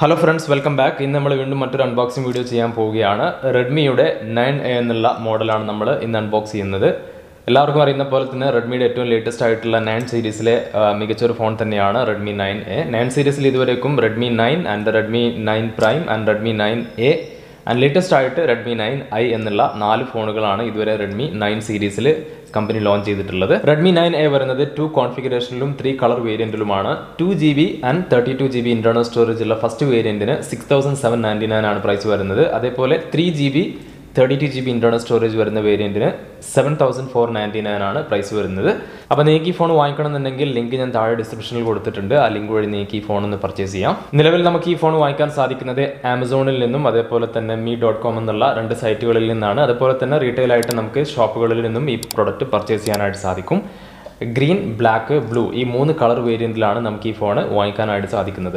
hello friends welcome back ഇന്ന് നമ്മൾ വീണ്ടും മറ്റൊരു അൺബോക്സിംഗ് വീഡിയോ ചെയ്യാൻ പോവുകയാണ് റെഡ്മിയുടെ നയൻ എ എന്നുള്ള മോഡലാണ് നമ്മൾ ഇന്ന് അൺബോക്സ് ചെയ്യുന്നത് എല്ലാവർക്കും അറിയുന്ന പോലെ തന്നെ റെഡ്മിയുടെ ഏറ്റവും ലേറ്റസ്റ്റ് ആയിട്ടുള്ള നയൻ സീരീസിലെ ആ, മികച്ചൊരു ഫോൺ തന്നെയാണ് റെഡ്മി നയൻ എ നയൻ സീരീസിൽ ഇതുവരേക്കും Redmi nine and Redmi nine prime and Redmi nine A and latest ആയിട്ട് റെഡ്മി നയൻ ഐ എന്നുള്ള നാല് ഫോണുകളാണ് ഇതുവരെ റെഡ്മി നയൻ സീരീസിൽ കമ്പനി ലോഞ്ച് ചെയ്തിട്ടുള്ളത് റെഡ്മി നയൻ എ വരുന്നത് ടു കോൺഫിഗറേഷനിലും ത്രീ കളർ വേരിയന്റിലുമാണ് two G B and thirty two G B internal storage ഉള്ള ഫസ്റ്റ് വേരിയന്റിന് six thousand seven ninety nine ആണ് പ്രൈസ് വരുന്നത് അതേപോലെ three G B thirty two G B internal storage വരുന്ന വേരിയന്റിന് seven thousand four ninety nine ആണ് price വരുന്നത് അപ്പോൾ നിങ്ങൾക്ക് ഈ ഫോൺ വാങ്ങിക്കണമെന്നുണ്ടെങ്കിൽ ലിങ്ക് ഞാൻ താഴെ ഡിസ്ക്രിപ്ഷനിൽ കൊടുത്തിട്ടുണ്ട് ആ ലിങ്ക് വഴി നിങ്ങൾക്ക് ഈ ഫോൺ ഒന്ന് പർച്ചേസ് ചെയ്യാം നിലവിൽ നമുക്ക് ഈ ഫോൺ വാങ്ങിക്കാൻ സാധിക്കുന്നത് ആമസോണിൽ നിന്നും അതേപോലെ തന്നെ മീ ഡോട്ട് കോം എന്നുള്ള രണ്ട് സൈറ്റുകളിൽ നിന്നാണ് അതുപോലെ തന്നെ റീറ്റെയിൽ ആയിട്ട് നമുക്ക് ഷോപ്പുകളിൽ നിന്നും ഈ പ്രൊഡക്റ്റ് പർച്ചേസ് ചെയ്യാനായിട്ട് സാധിക്കും ഗ്രീൻ ബ്ലാക്ക് ബ്ലൂ ഈ മൂന്ന് കളർ വേരിയന്റിലാണ് നമുക്ക് ഈ ഫോൺ വാങ്ങിക്കാനായിട്ട് സാധിക്കുന്നത്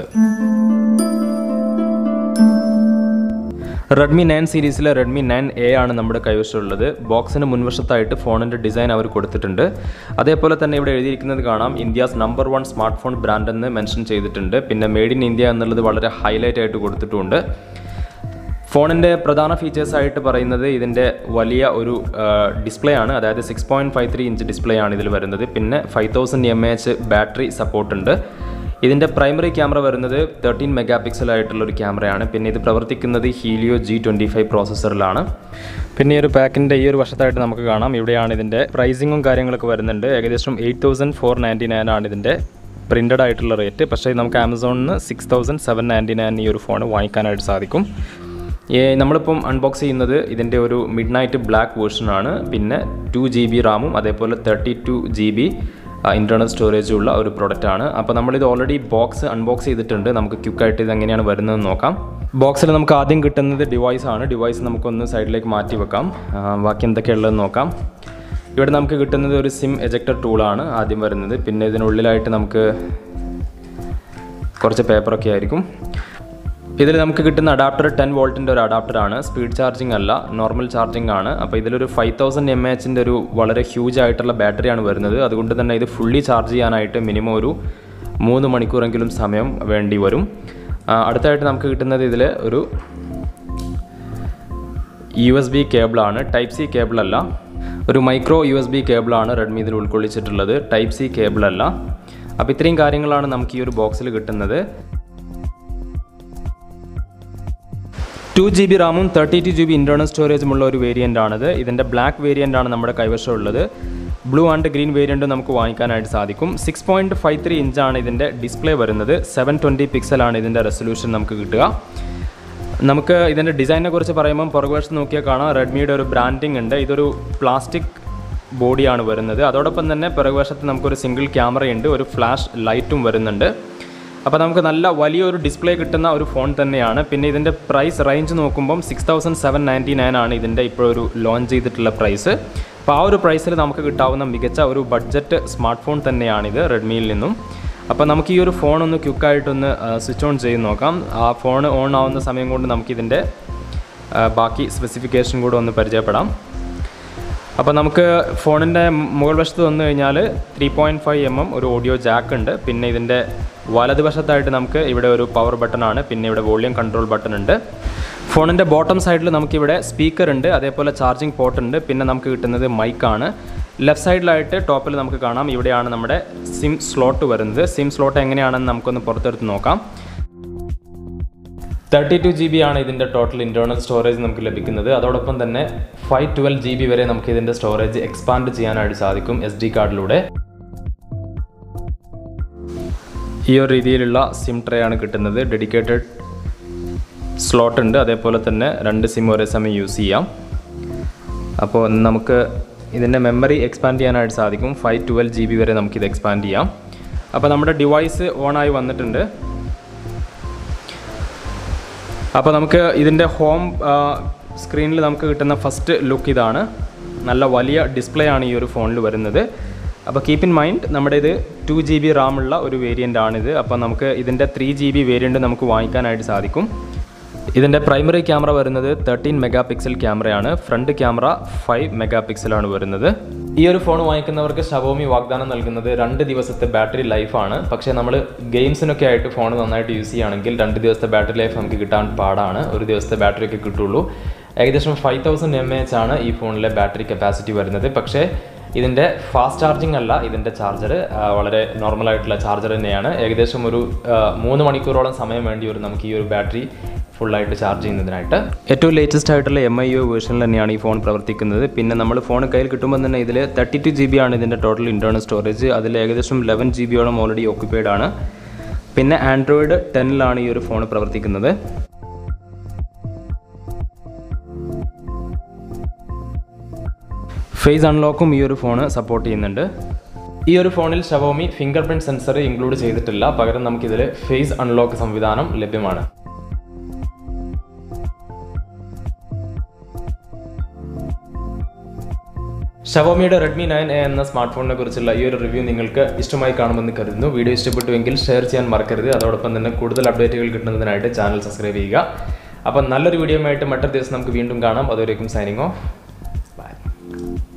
റെഡ്മി നയൻ സീരീസിലെ റെഡ്മി നയൻ എ ആണ് നമ്മുടെ കൈവശമുള്ളത് ബോക്സിന് മുൻവശത്തായിട്ട് ഫോണിൻ്റെ ഡിസൈൻ അവർ കൊടുത്തിട്ടുണ്ട് അതേപോലെ തന്നെ ഇവിടെ എഴുതിയിരിക്കുന്നത് കാണാം India's number one smartphone brand എന്ന് മെൻഷൻ ചെയ്തിട്ടുണ്ട് പിന്നെ മെയ്ഡ് ഇൻ ഇന്ത്യ എന്നുള്ളത് വളരെ ഹൈലൈറ്റ് ആയിട്ട് കൊടുത്തിട്ടുണ്ട് ഫോണിൻ്റെ പ്രധാന ഫീച്ചേഴ്സ് ആയിട്ട് പറയുന്നത് ഇതിൻ്റെ വലിയ ഒരു ഡിസ്പ്ലേ ആണ് അതായത് six point five three inch display ആണ് ഇതിൽ വരുന്നത് പിന്നെ five thousand M H battery support ഉണ്ട് ഇതിൻ്റെ പ്രൈമറി ക്യാമറ വരുന്നത് തേർട്ടീൻ മെഗാ പിക്സൽ ആയിട്ടുള്ള ഒരു ക്യാമറയാണ് പിന്നെ ഇത് പ്രവർത്തിക്കുന്നത് ഹീലിയോ ജി ട്വൻറ്റി ഫൈവ് പ്രോസസ്സറിലാണ് പിന്നെ ഈ ഒരു പാക്കിൻ്റെ ഈ ഒരു വശത്തായിട്ട് നമുക്ക് കാണാം ഇവിടെയാണ് ഇതിൻ്റെ പ്രൈസിങ്ങും കാര്യങ്ങളൊക്കെ വരുന്നുണ്ട് ഏകദേശം eight thousand four ninety nine ആണ് ഇതിൻ്റെ പ്രിൻറ്റഡ് ആയിട്ടുള്ള റേറ്റ് പക്ഷേ നമുക്ക് ആമസോണിൽ നിന്ന് six thousand seven ninety nine ഈ ഒരു ഫോൺ വാങ്ങിക്കാനായിട്ട് സാധിക്കും ഏ, നമ്മളിപ്പം അൺബോക്സ് ചെയ്യുന്നത് ഇതിൻ്റെ ഒരു മിഡ് നൈറ്റ് ബ്ലാക്ക് വേർഷനാണ് പിന്നെ ടു ജി ബി റാമും അതേപോലെ തേർട്ടി ടു ജി ബി ഇൻറ്റേർണൽ സ്റ്റോറേജും ഉള്ള ഒരു പ്രൊഡക്റ്റ് ആണ് അപ്പോൾ നമ്മളിത് ഓൾറെഡി ബോക്സ് അൺബോക്സ് ചെയ്തിട്ടുണ്ട് നമുക്ക് ക്വിക്കായിട്ട് ഇത് എങ്ങനെയാണ് വരുന്നതെന്ന് നോക്കാം ബോക്സിൽ നമുക്ക് ആദ്യം കിട്ടുന്നത് ഡിവൈസ് ആണ് ഡിവൈസ് നമുക്കൊന്ന് സൈഡിലേക്ക് മാറ്റി വെക്കാം ആ, ബാക്കി എന്തൊക്കെയുള്ളതെന്ന് നോക്കാം ഇവിടെ നമുക്ക് കിട്ടുന്നത് ഒരു സിം എജക്ടർ ടൂളാണ് ആദ്യം വരുന്നത് പിന്നെ ഇതിനുള്ളിലായിട്ട് നമുക്ക് കുറച്ച് പേപ്പറൊക്കെ ആയിരിക്കും ഇതിൽ നമുക്ക് കിട്ടുന്ന അഡാപ്റ്റർ ടെൻ വോൾട്ടിൻ്റെ ഒരു അഡാപ്റ്റർ ആണ് സ്പീഡ് ചാർജിങ് അല്ല നോർമൽ ചാർജിങ് ആണ് അപ്പോൾ ഇതിലൊരു ഫൈവ് തൗസൻഡ് എം എച്ചിൻ്റെ ഒരു വളരെ ഹ്യൂജ് ആയിട്ടുള്ള ബാറ്ററിയാണ് വരുന്നത് അതുകൊണ്ട് തന്നെ ഇത് ഫുള്ളി ചാർജ് ചെയ്യാനായിട്ട് മിനിമം ഒരു മൂന്ന് മണിക്കൂറെങ്കിലും സമയം വേണ്ടി വരും ആ, അടുത്തായിട്ട് നമുക്ക് കിട്ടുന്നത് ഇതിൽ ഒരു യു എസ് ബി കേബിളാണ് ടൈപ്പ് സി കേബിൾ അല്ല ഒരു മൈക്രോ യു എസ് ബി കേബിളാണ് റെഡ്മി ഇതിൽ ഉൾക്കൊള്ളിച്ചിട്ടുള്ളത് ടൈപ്പ് സി കേബിൾ അല്ല അപ്പോൾ ഇത്രയും കാര്യങ്ങളാണ് നമുക്ക് ഈ ഒരു ബോക്സിൽ കിട്ടുന്നത് ടു ജി ബി റാമും തേർട്ടി ടു ജി ബി ഇൻറ്റേർണൽ സ്റ്റോറേജും ഉള്ള ഒരു വേരിയൻ്റ് ആണിത് ഇതിൻ്റെ ബ്ലാക്ക് വേരിയൻ്റ് ആണ് നമ്മുടെ കൈവശമുള്ളത് ബ്ലൂ ആൻഡ് ഗ്രീൻ വേരിയൻറ്റും നമുക്ക് വാങ്ങിക്കാനായിട്ട് സാധിക്കും സിക്സ് പോയിൻറ്റ് ഫൈവ് ത്രീ ഇഞ്ചാണ് ഇതിൻ്റെ ഡിസ്പ്ലേ വരുന്നത് സെവൻ ട്വൻറ്റി പിക്സലാണ് ഇതിൻ്റെ റെസൊല്യൂഷൻ നമുക്ക് കിട്ടുക നമുക്ക് ഇതിൻ്റെ ഡിസൈനെ കുറിച്ച് പറയുമ്പം പുറകുവശത്ത് നോക്കിയാൽ കാണാം റെഡ്മിയുടെ ഒരു ബ്രാൻഡിങ് ഉണ്ട് ഇതൊരു പ്ലാസ്റ്റിക് ബോഡിയാണ് വരുന്നത് അതോടൊപ്പം തന്നെ പിറകുവശത്ത് നമുക്കൊരു സിംഗിൾ ക്യാമറയുണ്ട് ഒരു ഫ്ലാഷ് ലൈറ്റും വരുന്നുണ്ട് അപ്പോൾ നമുക്ക് നല്ല വലിയൊരു ഡിസ്പ്ലേ കിട്ടുന്ന ഒരു ഫോൺ തന്നെയാണ് പിന്നെ ഇതിൻ്റെ പ്രൈസ് റേഞ്ച് നോക്കുമ്പം six thousand seven ninety nine ആണ് ഇതിൻ്റെ ഇപ്പോൾ ഒരു ലോഞ്ച് ചെയ്തിട്ടുള്ള പ്രൈസ് അപ്പോൾ ആ ഒരു പ്രൈസിൽ നമുക്ക് കിട്ടാവുന്ന മികച്ച ഒരു ബഡ്ജറ്റ് സ്മാർട്ട് ഫോൺ തന്നെയാണിത് റെഡ്മിയിൽ നിന്നും അപ്പോൾ നമുക്ക് ഈ ഒരു ഫോൺ ഒന്ന് ക്വിക്കായിട്ടൊന്ന് സ്വിച്ച് ഓൺ ചെയ്ത് നോക്കാം ആ ഫോൺ ഓൺ ആവുന്ന സമയം കൊണ്ട് നമുക്കിതിൻ്റെ ആ, ബാക്കി സ്പെസിഫിക്കേഷൻ കൂടെ ഒന്ന് പരിചയപ്പെടാം അപ്പോൾ നമുക്ക് ഫോണിൻ്റെ മുകൾ വശത്ത് വന്നു കഴിഞ്ഞാൽ three point five M M ഒരു ഓഡിയോ ജാക്ക് ഉണ്ട് പിന്നെ ഇതിൻ്റെ വലതുവശത്തായിട്ട് നമുക്ക് ഇവിടെ ഒരു പവർ ബട്ടൺ ആണ് പിന്നെ ഇവിടെ വോളിയം കൺട്രോൾ ബട്ടൺ ഉണ്ട് ഫോണിൻ്റെ ബോട്ടം സൈഡിൽ നമുക്കിവിടെ സ്പീക്കർ ഉണ്ട് അതേപോലെ ചാർജിങ് പോർട്ട് ഉണ്ട് പിന്നെ നമുക്ക് കിട്ടുന്നത് മൈക്കാണ് ലെഫ്റ്റ് സൈഡിലായിട്ട് ടോപ്പിൽ നമുക്ക് കാണാം ഇവിടെയാണ് നമ്മുടെ സിം സ്ലോട്ട് വരുന്നത് സിം സ്ലോട്ട് എങ്ങനെയാണെന്ന് നമുക്കൊന്ന് പുറത്തെടുത്ത് നോക്കാം തേർട്ടി ടു ജി ബി ആണ് ഇതിൻ്റെ ടോട്ടൽ ഇൻറ്റേർണൽ സ്റ്റോറേജ് നമുക്ക് ലഭിക്കുന്നത് അതോടൊപ്പം തന്നെ ഫൈവ് ട്വൽവ് ജി ബി വരെ നമുക്ക് ഇതിൻ്റെ സ്റ്റോറേജ് എക്സ്പാൻഡ് ചെയ്യാനായിട്ട് സാധിക്കും എസ് ഡി കാർഡിലൂടെ ഈ ഒരു രീതിയിലുള്ള സിം ട്രേ ആണ് കിട്ടുന്നത് ഡെഡിക്കേറ്റഡ് സ്ലോട്ട് ഉണ്ട് അതേപോലെ തന്നെ രണ്ട് സിം ഒരേ സമയം യൂസ് ചെയ്യാം അപ്പോൾ നമുക്ക് ഇതിൻ്റെ മെമ്മറി എക്സ്പാൻഡ് ചെയ്യാനായിട്ട് സാധിക്കും ഫൈവ് ട്വൽവ് ജി ബി വരെ നമുക്കിത് എക്സ്പാൻഡ് ചെയ്യാം അപ്പോൾ നമ്മുടെ ഡിവൈസ് ഓണായി വന്നിട്ടുണ്ട് അപ്പോൾ നമുക്ക് ഇതിൻ്റെ ഹോം സ്ക്രീനിൽ നമുക്ക് കിട്ടുന്ന ഫസ്റ്റ് ലുക്ക് ഇതാണ് നല്ല വലിയ ഡിസ്പ്ലേ ആണ് ഈ ഒരു ഫോണിൽ വരുന്നത് അപ്പോൾ കീപ്പ് ഇൻ മൈൻഡ് നമ്മുടെ ഇത് ടു ജി ബി റാമുള്ള ഒരു വേരിയൻ്റ് ആണിത് അപ്പോൾ നമുക്ക് ഇതിൻ്റെ ത്രീ ജി ബി വേരിയൻ്റ് നമുക്ക് വാങ്ങിക്കാനായിട്ട് സാധിക്കും ഇതിൻ്റെ പ്രൈമറി ക്യാമറ വരുന്നത് തേർട്ടീൻ മെഗാ പിക്സൽ ക്യാമറയാണ് ഫ്രണ്ട് ക്യാമറ ഫൈവ് മെഗാ പിക്സലാണ് വരുന്നത് ഈ ഒരു ഫോൺ വാങ്ങിക്കുന്നവർക്ക് ഷവോമി വാഗ്ദാനം നൽകുന്നത് രണ്ട് ദിവസത്തെ ബാറ്ററി ലൈഫാണ് പക്ഷേ നമ്മൾ ഗെയിംസിനൊക്കെ ആയിട്ട് ഫോൺ നന്നായിട്ട് യൂസ് ചെയ്യുകയാണെങ്കിൽ രണ്ട് ദിവസത്തെ ബാറ്ററി ലൈഫ് നമുക്ക് കിട്ടാൻ പാടാണ് ഒരു ദിവസത്തെ ബാറ്ററി ഒക്കെ കിട്ടുള്ളൂ ഏകദേശം ഫൈവ് തൗസൻഡ് എം എച്ച് ആണ് ഈ ഫോണിലെ ബാറ്ററി കപ്പാസിറ്റി വരുന്നത് പക്ഷേ ഇതിൻ്റെ ഫാസ്റ്റ് ചാർജിങ് അല്ല ഇതിൻ്റെ ചാർജർ വളരെ നോർമൽ ആയിട്ടുള്ള ചാർജർ തന്നെയാണ് ഏകദേശം ഒരു ആ, മൂന്ന് മണിക്കൂറോളം സമയം വേണ്ടി വരും നമുക്ക് ഈ ഒരു ബാറ്ററി ഫുള്ളായിട്ട് ചാർജ് ചെയ്യുന്നതിനായിട്ട് ഏറ്റവും ലേറ്റസ്റ്റ് ആയിട്ടുള്ള എം ഐ ഒ വേർഷനിൽ തന്നെയാണ് ഈ ഫോൺ പ്രവർത്തിക്കുന്നത് പിന്നെ നമ്മൾ ഫോൺ കയ്യിൽ കിട്ടുമ്പോൾ തന്നെ ഇതിൽ തേർട്ടി ടു ജി ബി ആണ് ഇതിൻ്റെ ടോട്ടൽ ഇൻറ്റേർണൽ സ്റ്റോറേജ് അതിൽ ഏകദേശം ലെവൻ ജി ബിയോളം ഓൾറെഡി ഓക്യുപ്പൈഡ് ആണ് പിന്നെ ആൻഡ്രോയിഡ് ടെന്നിലാണ് ഈ ഒരു ഫോൺ പ്രവർത്തിക്കുന്നത് ഫേസ് അൺലോക്കും ഈ ഒരു ഫോൺ സപ്പോർട്ട് ചെയ്യുന്നുണ്ട് ഈ ഒരു ഫോണിൽ Xiaomi fingerprint sensor include ചെയ്തിട്ടില്ല പകരം നമുക്കിതിൽ ഫേസ് അൺലോക്ക് സംവിധാനം ലഭ്യമാണ് ഷവോമിയുടെ റെഡ്മി നയൻ എ എന്ന സ്മാർട്ട് ഫോണിനെ കുറിച്ചുള്ള ഈ ഒരു റിവ്യൂ നിങ്ങൾക്ക് ഇഷ്ടമായി കാണുമെന്ന് കരുതുന്നു വീഡിയോ ഇഷ്ടപ്പെട്ടുവെങ്കിൽ ഷെയർ ചെയ്യാൻ മറക്കരുത് അതോടൊപ്പം തന്നെ കൂടുതൽ അപ്ഡേറ്റുകൾ കിട്ടുന്നതിനായിട്ട് ചാനൽ സബ്സ്ക്രൈബ് ചെയ്യുക അപ്പം നല്ലൊരു വീഡിയോ ആയിട്ട് മറ്റൊരു ദിവസം നമുക്ക് വീണ്ടും കാണാം അതുവരേക്കും സൈനിങ് ഓഫ് ബൈ